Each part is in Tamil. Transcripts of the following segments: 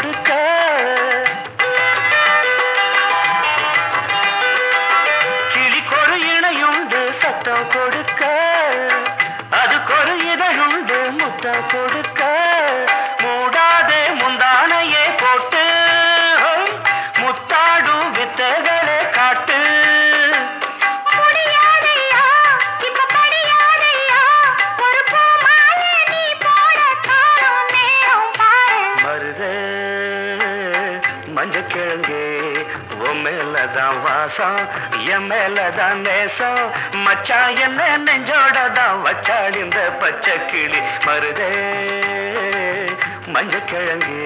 கொடுக்க கிளிக்கொரு இணையுண்டு சத்தம் கொடுக்க அதுக்கொரு இதழுண்டு முத்தம் கொடுக்க மூடாதே முந்தானையே போட்டு ஹோய், முத்தாடும் வித்தைகளை காட்டு முடியாதையா இப்ப படியாதையா ஒரு பூ மாலை நீ போட காணும் நேரம் பாரு மருதே மஞ்சக்கிழங்கு உன் மேலதான் வாசம் என் மேலதான் நேசம் மச்சான் என்ன நெஞ்சோட தான் வச்சாள் இந்த பச்சை கிளி மருதே மஞ்சக்கிழங்கு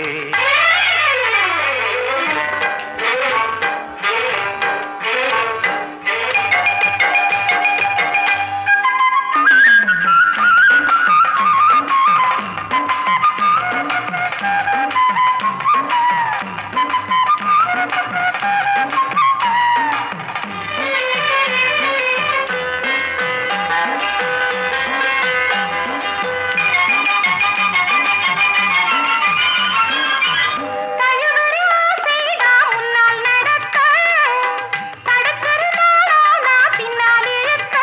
தழுவுற ஆசைடா முன்னால் நடக்க தடுக்கிற நாளா நான் பின்னால் இழுக்க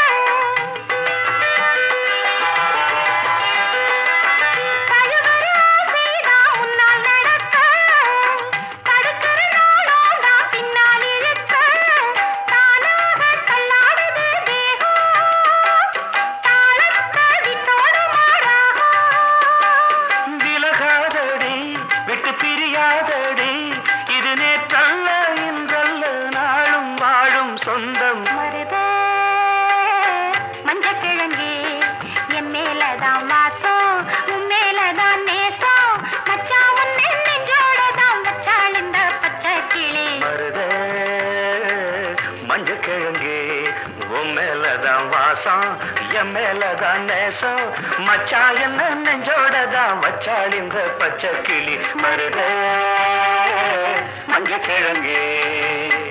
தழுவுற ஆசைடா முன்னால் நடக்க தடுக்கிற நாளா நான் பின்னால் இழுக்க தானாக தள்ளாடுது தேகம் தாளத்தை விட்டோடு மாறாகும் விலகாதடி விட்டு பிரியாதடி இது நேற்றல்ல இன்றல்ல நாளும் வாழும் சொந்தம் மருதே மஞ்சக்கிழங்கே என் மேலதான் வாசம் உன் மேலதான் நேசம் மச்சான் உன்னை நெஞ்சோட தான் வச்சாள் இந்த பச்சை கிளி மருதே மஞ்சக்கிழங்கு உன் மேலதான் வாசம் என் மேலதான் நேசம் மச்சான் என்ன நெஞ்சோட தான் வச்சாள் இந்த பச்சை கிளி மருதே மஞ்சக்கிழங்கு